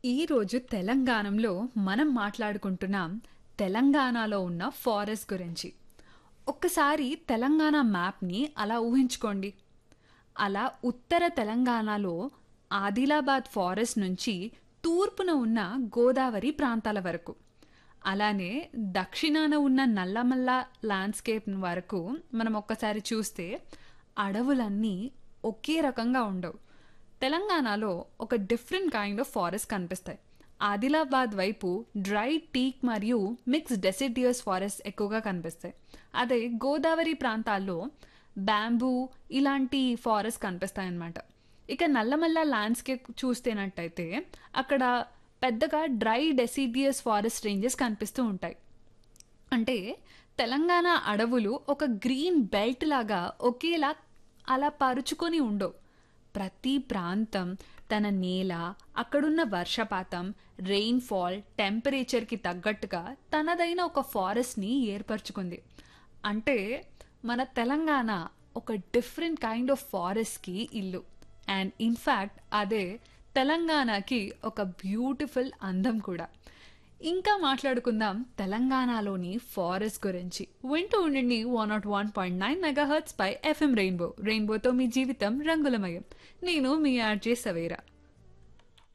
ఈరోజు తెలంగాణలో మనం మాట్లాడుకుంటున్నాం తెలంగాణలో ఉన్న ఫారెస్ట్ గురించి ఒక్కసారి తెలంగాణ మ్యాప్ని అలా ఊహించుకోండి అలా ఉత్తర తెలంగాణలో ఆదిలాబాద్ ఫారెస్ట్ నుంచి తూర్పున ఉన్న గోదావరి ప్రాంతాల వరకు అలానే దక్షిణాన ఉన్న నల్లమల్ల ల్యాండ్స్కేప్ వరకు మనం ఒక్కసారి చూస్తే అడవులన్నీ ఒకే రకంగా ఉండవు తెలంగాణలో ఒక డిఫరెంట్ కైండ్ ఆఫ్ ఫారెస్ట్ కనిపిస్తాయి ఆదిలాబాద్ వైపు డ్రై టీక్ మరియు మిక్స్ డెసిడియస్ ఫారెస్ట్ ఎక్కువగా కనిపిస్తాయి అదే గోదావరి ప్రాంతాల్లో బ్యాంబూ ఇలాంటి ఫారెస్ట్ కనిపిస్తాయి అన్నమాట ఇక నల్లమల్ల ల్యాండ్స్కేప్ చూస్తేనట్టయితే అక్కడ పెద్దగా డ్రై డెసిడియస్ ఫారెస్ట్ రేంజెస్ కనిపిస్తూ ఉంటాయి అంటే తెలంగాణ అడవులు ఒక గ్రీన్ బెల్ట్ లాగా ఒకేలా అలా పరుచుకొని ఉండవు ప్రతి ప్రాంతం తన నేల అక్కడున్న వర్షపాతం రెయిన్ఫాల్ టెంపరేచర్కి తగ్గట్టుగా తనదైన ఒక ఫారెస్ట్ని ఏర్పరచుకుంది అంటే మన తెలంగాణ ఒక డిఫరెంట్ కైండ్ ఆఫ్ ఫారెస్ట్కి ఇల్లు అండ్ ఇన్ఫ్యాక్ట్ అదే తెలంగాణకి ఒక బ్యూటిఫుల్ అందం కూడా ఇంకా మాట్లాడుకుందాం తెలంగాణలోని ఫారెస్ట్ గురించి వింటూ ఉండండి one naught one point nine megahertz పై ఎఫ్ఎం రెయిన్బో రెయిన్బోతో మీ జీవితం రంగులమయం నేను మీ ఆర్జే సవేరా